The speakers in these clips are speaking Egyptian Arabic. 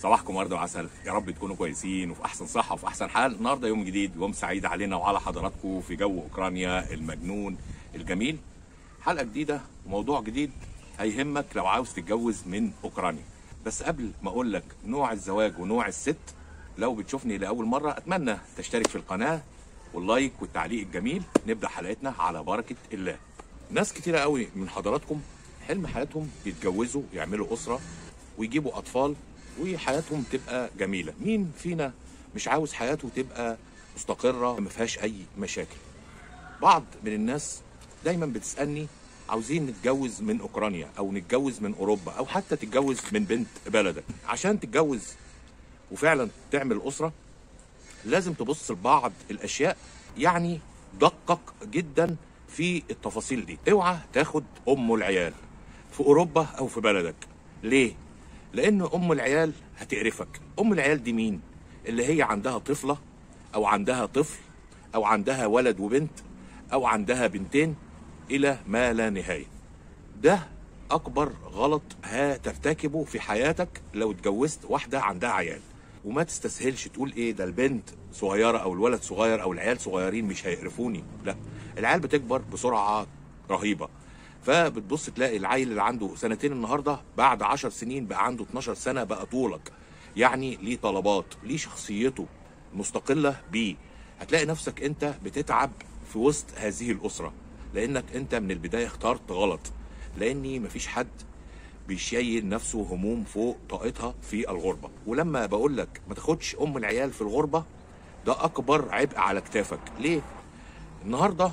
صباحكم ورد وعسل يا رب تكونوا كويسين وفي احسن صحه وفي احسن حال النهارده يوم جديد يوم سعيد علينا وعلى حضراتكم في جو اوكرانيا المجنون الجميل حلقه جديده وموضوع جديد هيهمك لو عاوز تتجوز من اوكرانيا بس قبل ما اقول لك نوع الزواج ونوع الست لو بتشوفني لاول مره اتمنى تشترك في القناه واللايك والتعليق الجميل نبدا حلقتنا على بركه الله ناس كتيره قوي من حضراتكم حلم حياتهم يتجوزوا يعملوا اسره ويجيبوا اطفال وحياتهم تبقى جميله مين فينا مش عاوز حياته تبقى مستقره ما فيهاش اي مشاكل بعض من الناس دايما بتسالني عاوزين نتجوز من اوكرانيا او نتجوز من اوروبا او حتى تتجوز من بنت بلدك عشان تتجوز وفعلا تعمل اسره لازم تبص لبعض الاشياء يعني دقق جدا في التفاصيل دي اوعى تاخد ام العيال في اوروبا او في بلدك ليه لان ام العيال هتقرفك ام العيال دي مين اللي هي عندها طفله او عندها طفل او عندها ولد وبنت او عندها بنتين الى ما لا نهايه ده اكبر غلط هترتكبه في حياتك لو اتجوزت واحده عندها عيال وما تستسهلش تقول ايه ده البنت صغيره او الولد صغير او العيال صغيرين مش هيقرفوني لا العيال بتكبر بسرعه رهيبه فبتبص تلاقي العيل اللي عنده سنتين النهارده بعد 10 سنين بقى عنده 12 سنه بقى طولك يعني ليه طلبات ليه شخصيته مستقله بيه هتلاقي نفسك انت بتتعب في وسط هذه الاسره لانك انت من البدايه اخترت غلط لاني مفيش حد بيشيل نفسه هموم فوق طاقتها في الغربه ولما بقول لك ما تاخدش ام العيال في الغربه ده اكبر عبء على كتافك ليه النهارده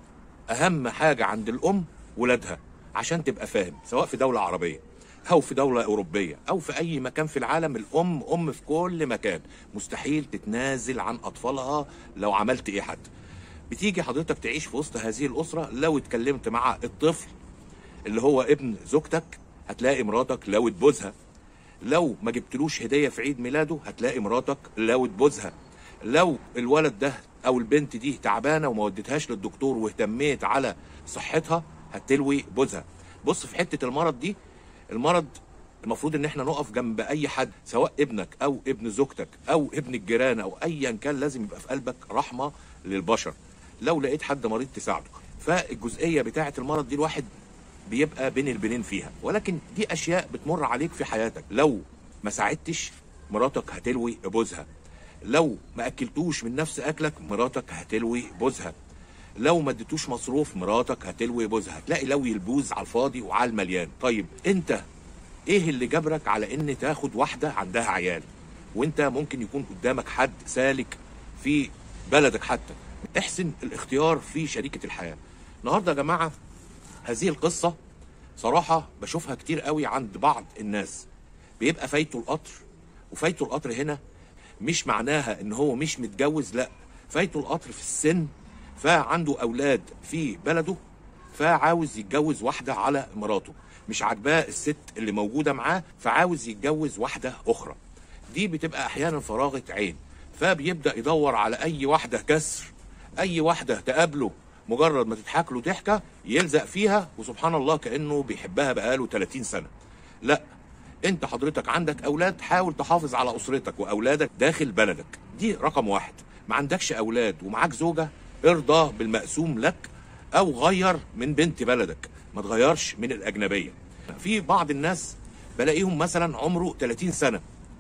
اهم حاجه عند الام ولادها عشان تبقى فاهم سواء في دوله عربيه او في دوله اوروبيه او في اي مكان في العالم الام ام في كل مكان مستحيل تتنازل عن اطفالها لو عملت ايه حتى بتيجي حضرتك تعيش في وسط هذه الاسره لو اتكلمت مع الطفل اللي هو ابن زوجتك هتلاقي مراتك لوت بوزها لو ما جبتلوش هديه في عيد ميلاده هتلاقي مراتك لوت بوزها لو الولد ده او البنت دي تعبانه وما وديتهاش للدكتور واهتميت على صحتها هتلوي بوزها بص في حته المرض دي المرض المفروض ان احنا نقف جنب اي حد سواء ابنك او ابن زوجتك او ابن الجيران او ايا كان لازم يبقى في قلبك رحمه للبشر لو لقيت حد مريض تساعده فالجزئيه بتاعه المرض دي الواحد بيبقى بين البنين فيها ولكن دي اشياء بتمر عليك في حياتك لو ما ساعدتش مراتك هتلوي بوزها لو ما اكلتوش من نفس اكلك مراتك هتلوي بوزها لو ما اديتوش مصروف مراتك هتلوي بوزها هتلاقي لوي البوز على الفاضي وعلى المليان طيب انت ايه اللي جبرك على ان تاخد واحده عندها عيال وانت ممكن يكون قدامك حد سالك في بلدك حتى احسن الاختيار في شريكه الحياه النهارده يا جماعه هذه القصه صراحه بشوفها كتير قوي عند بعض الناس بيبقى فايته القطر وفايته القطر هنا مش معناها ان هو مش متجوز لا فايته القطر في السن فعنده اولاد في بلده فعاوز يتجوز واحده على مراته مش عاجباه الست اللي موجوده معاه فعاوز يتجوز واحده اخرى دي بتبقى احيانا فراغه عين فبيبدا يدور على اي واحده كسر اي واحده تقابله مجرد ما تضحك له ضحكه يلزق فيها وسبحان الله كانه بيحبها بقاله 30 سنه لا انت حضرتك عندك اولاد حاول تحافظ على اسرتك واولادك داخل بلدك دي رقم واحد ما عندكش اولاد ومعاك زوجه ارضى بالمقسوم لك او غير من بنت بلدك ما تغيرش من الاجنبيه في بعض الناس بلاقيهم مثلا عمره 30 سنه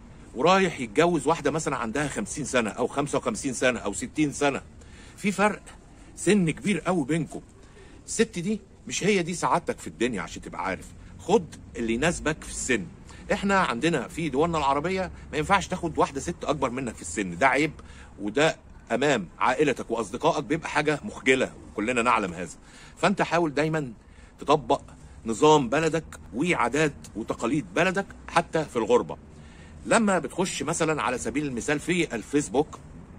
ورايح يتجوز واحده مثلا عندها 50 سنه او 55 سنه او 60 سنه في فرق سن كبير قوي بينكم الست دي مش هي دي سعادتك في الدنيا عشان تبقى عارف خد اللي يناسبك في السن احنا عندنا في دولنا العربيه ما ينفعش تاخد واحده ست اكبر منك في السن ده عيب وده امام عائلتك واصدقائك بيبقى حاجه مخجله كلنا نعلم هذا فانت حاول دايما تطبق نظام بلدك وعادات وتقاليد بلدك حتى في الغربه لما بتخش مثلا على سبيل المثال في الفيسبوك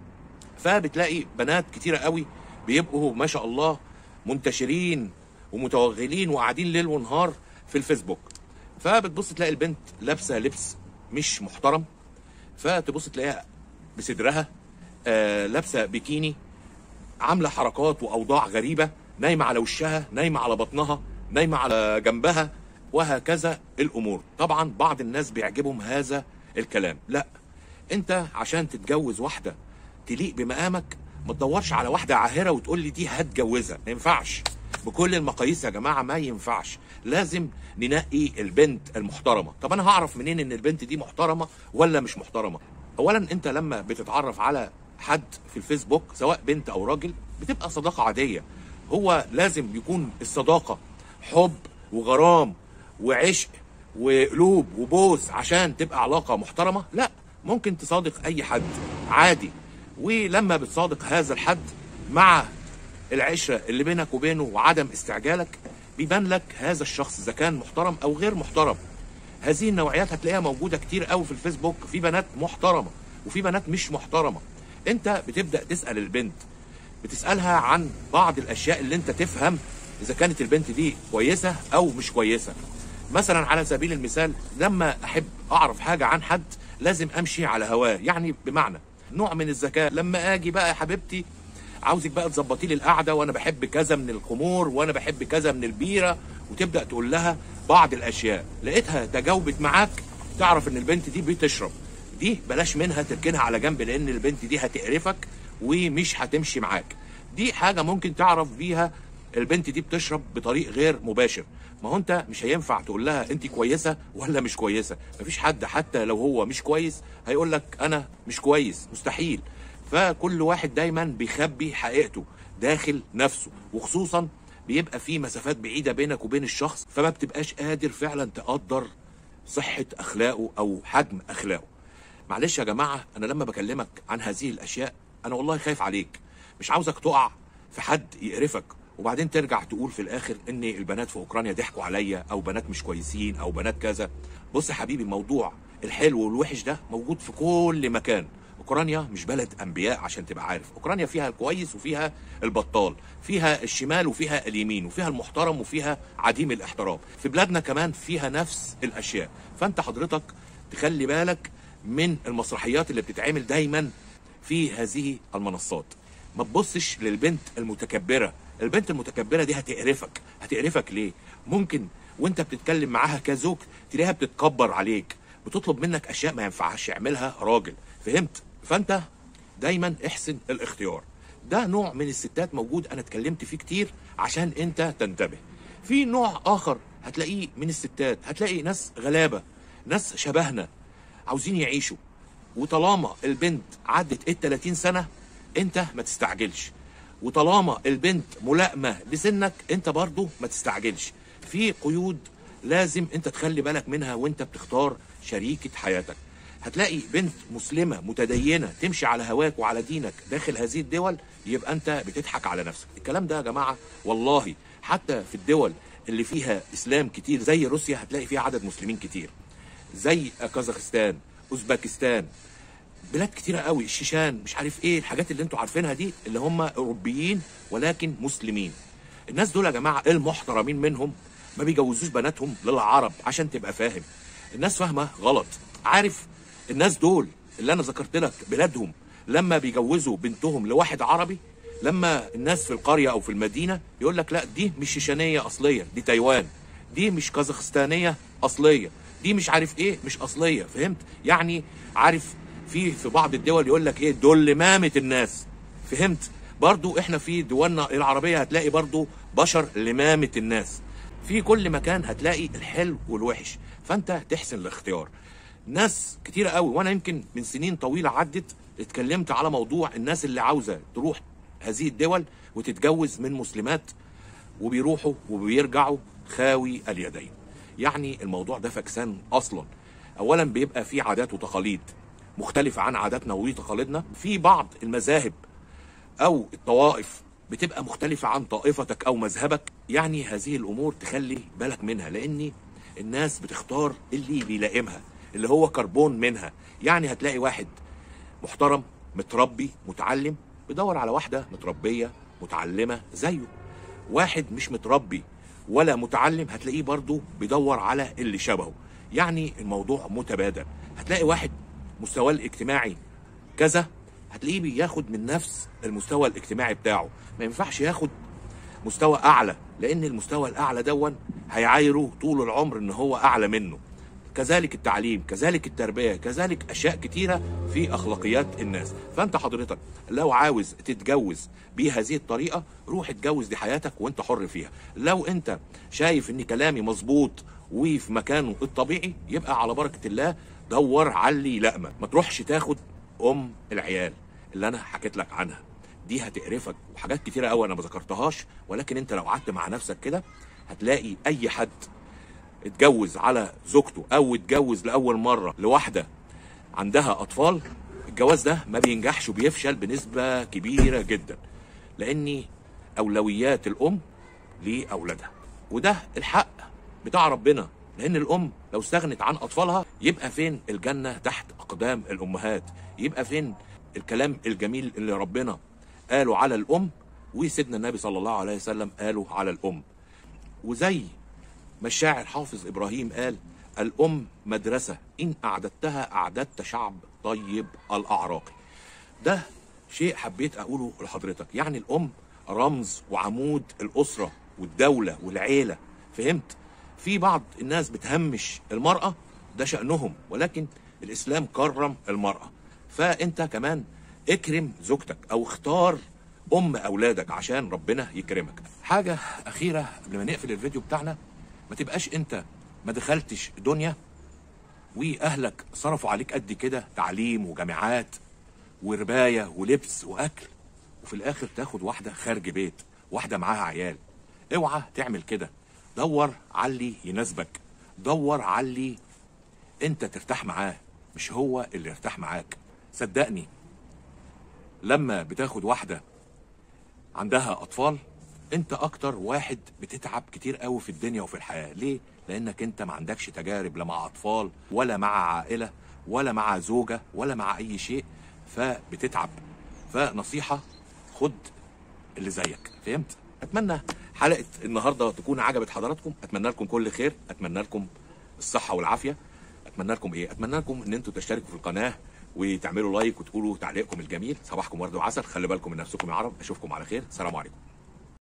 فبتلاقي بنات كتيره قوي بيبقوا ما شاء الله منتشرين ومتوغلين وقاعدين ليل ونهار في الفيسبوك فبتبص تلاقي البنت لابسه لبس مش محترم فتبص تلاقيها بصدرها آه لابسه بيكيني عامله حركات واوضاع غريبه نايمه على وشها نايمه على بطنها نايمه على جنبها وهكذا الامور طبعا بعض الناس بيعجبهم هذا الكلام لا انت عشان تتجوز واحده تليق بمقامك ما تدورش على واحده عاهره وتقول لي دي هتجوزها ما ينفعش بكل المقاييس يا جماعه ما ينفعش لازم ننقي البنت المحترمه طب انا هعرف منين ان البنت دي محترمه ولا مش محترمه اولا انت لما بتتعرف على حد في الفيسبوك سواء بنت او راجل بتبقى صداقه عاديه هو لازم يكون الصداقه حب وغرام وعشق وقلوب وبوس عشان تبقى علاقه محترمه لا ممكن تصادق اي حد عادي ولما بتصادق هذا الحد مع العشره اللي بينك وبينه وعدم استعجالك بيبان لك هذا الشخص اذا كان محترم او غير محترم هذه النوعيات هتلاقيها موجوده كتير قوي في الفيسبوك في بنات محترمه وفي بنات مش محترمه انت بتبدا تسال البنت بتسالها عن بعض الاشياء اللي انت تفهم اذا كانت البنت دي كويسه او مش كويسه مثلا على سبيل المثال لما احب اعرف حاجه عن حد لازم امشي على هواه يعني بمعنى نوع من الذكاء لما اجي بقى يا حبيبتي عاوزك بقى تظبطي لي القعده وانا بحب كذا من الخمور وانا بحب كذا من البيره وتبدا تقول لها بعض الاشياء لقيتها تجاوبت معاك تعرف ان البنت دي بتشرب دي بلاش منها تركنها على جنب لان البنت دي هتقرفك ومش هتمشي معاك دي حاجه ممكن تعرف بيها البنت دي بتشرب بطريق غير مباشر ما هو انت مش هينفع تقول لها انت كويسه ولا مش كويسه مفيش حد حتى لو هو مش كويس هيقول لك انا مش كويس مستحيل فكل واحد دايما بيخبي حقيقته داخل نفسه وخصوصا بيبقى في مسافات بعيده بينك وبين الشخص فما بتبقاش قادر فعلا تقدر صحه اخلاقه او حجم اخلاقه معلش يا جماعه انا لما بكلمك عن هذه الاشياء انا والله خايف عليك مش عاوزك تقع في حد يقرفك وبعدين ترجع تقول في الاخر ان البنات في اوكرانيا ضحكوا عليا او بنات مش كويسين او بنات كذا بص يا حبيبي موضوع الحلو والوحش ده موجود في كل مكان اوكرانيا مش بلد انبياء عشان تبقى عارف اوكرانيا فيها الكويس وفيها البطال فيها الشمال وفيها اليمين وفيها المحترم وفيها عديم الاحترام في بلادنا كمان فيها نفس الاشياء فانت حضرتك تخلي بالك من المسرحيات اللي بتتعمل دايما في هذه المنصات ما تبصش للبنت المتكبره البنت المتكبره دي هتقرفك هتقرفك ليه ممكن وانت بتتكلم معاها كزوج تلاقيها بتتكبر عليك بتطلب منك اشياء ما ينفعش يعملها راجل فهمت فانت دايما احسن الاختيار ده نوع من الستات موجود انا اتكلمت فيه كتير عشان انت تنتبه في نوع اخر هتلاقيه من الستات هتلاقي ناس غلابه ناس شبهنا عاوزين يعيشوا وطالما البنت عدت ال 30 سنه انت ما تستعجلش وطالما البنت ملائمه لسنك انت برضو ما تستعجلش في قيود لازم انت تخلي بالك منها وانت بتختار شريكه حياتك هتلاقي بنت مسلمه متدينه تمشي على هواك وعلى دينك داخل هذه الدول يبقى انت بتضحك على نفسك الكلام ده يا جماعه والله حتى في الدول اللي فيها اسلام كتير زي روسيا هتلاقي فيها عدد مسلمين كتير زي كازاخستان اوزبكستان بلاد كتيرة قوي الشيشان مش عارف ايه الحاجات اللي انتوا عارفينها دي اللي هم اوروبيين ولكن مسلمين الناس دول يا جماعه المحترمين منهم ما بيجوزوش بناتهم للعرب عشان تبقى فاهم الناس فاهمه غلط عارف الناس دول اللي انا ذكرت لك بلادهم لما بيجوزوا بنتهم لواحد عربي لما الناس في القريه او في المدينه يقول لك لا دي مش شيشانيه اصليه دي تايوان دي مش كازاخستانيه اصليه دي مش عارف ايه مش اصليه فهمت يعني عارف في في بعض الدول يقول لك ايه دول لمامه الناس فهمت برضو احنا في دولنا العربيه هتلاقي برضو بشر لمامه الناس في كل مكان هتلاقي الحلو والوحش فانت تحسن الاختيار ناس كتيرة قوي وانا يمكن من سنين طويله عدت اتكلمت على موضوع الناس اللي عاوزه تروح هذه الدول وتتجوز من مسلمات وبيروحوا وبيرجعوا خاوي اليدين يعني الموضوع ده فكسان اصلا اولا بيبقى في عادات وتقاليد مختلفة عن عاداتنا وتقاليدنا في بعض المذاهب أو الطوائف بتبقى مختلفة عن طائفتك أو مذهبك يعني هذه الأمور تخلي بالك منها لأن الناس بتختار اللي بيلائمها اللي هو كربون منها يعني هتلاقي واحد محترم متربي متعلم بيدور على واحدة متربية متعلمة زيه واحد مش متربي ولا متعلم هتلاقيه برضه بيدور على اللي شبهه يعني الموضوع متبادل هتلاقي واحد مستواه الاجتماعي كذا هتلاقيه بياخد من نفس المستوى الاجتماعي بتاعه ما ينفعش ياخد مستوى اعلى لان المستوى الاعلى دون هيعايره طول العمر ان هو اعلى منه كذلك التعليم كذلك التربيه كذلك اشياء كتيره في اخلاقيات الناس فانت حضرتك لو عاوز تتجوز بهذه الطريقه روح اتجوز دي حياتك وانت حر فيها لو انت شايف ان كلامي مظبوط وفي مكانه الطبيعي يبقى على بركه الله دور على اللي يلائمك ما تروحش تاخد ام العيال اللي انا حكيت لك عنها دي هتقرفك وحاجات كتيره قوي انا ما ذكرتهاش ولكن انت لو قعدت مع نفسك كده هتلاقي اي حد اتجوز على زوجته او اتجوز لاول مره لواحده عندها اطفال الجواز ده ما بينجحش وبيفشل بنسبه كبيره جدا لاني اولويات الام لاولادها وده الحق بتاع ربنا لان الام لو استغنت عن اطفالها يبقى فين الجنه تحت اقدام الامهات يبقى فين الكلام الجميل اللي ربنا قاله على الام وسيدنا النبي صلى الله عليه وسلم قاله على الام وزي ما الشاعر حافظ ابراهيم قال الام مدرسه ان اعددتها اعددت شعب طيب الاعراق ده شيء حبيت اقوله لحضرتك يعني الام رمز وعمود الاسره والدوله والعيله فهمت في بعض الناس بتهمش المراه ده شانهم ولكن الاسلام كرم المراه فانت كمان اكرم زوجتك او اختار ام اولادك عشان ربنا يكرمك حاجه اخيره قبل ما نقفل الفيديو بتاعنا ما تبقاش انت ما دخلتش دنيا واهلك صرفوا عليك قد كده تعليم وجامعات وربايه ولبس واكل وفي الاخر تاخد واحده خارج بيت واحده معاها عيال اوعى تعمل كده دور على اللي يناسبك دور على اللي انت ترتاح معاه مش هو اللي يرتاح معاك صدقني لما بتاخد واحده عندها اطفال انت اكتر واحد بتتعب كتير قوي في الدنيا وفي الحياه ليه لانك انت ما عندكش تجارب لا مع اطفال ولا مع عائله ولا مع زوجه ولا مع اي شيء فبتتعب فنصيحه خد اللي زيك فهمت اتمنى حلقه النهارده تكون عجبت حضراتكم اتمنى لكم كل خير اتمنى لكم الصحه والعافيه اتمنى لكم ايه اتمنى لكم ان انتوا تشتركوا في القناه وتعملوا لايك وتقولوا تعليقكم الجميل صباحكم ورد وعسل خلي بالكم من نفسكم يا عرب اشوفكم على خير سلام عليكم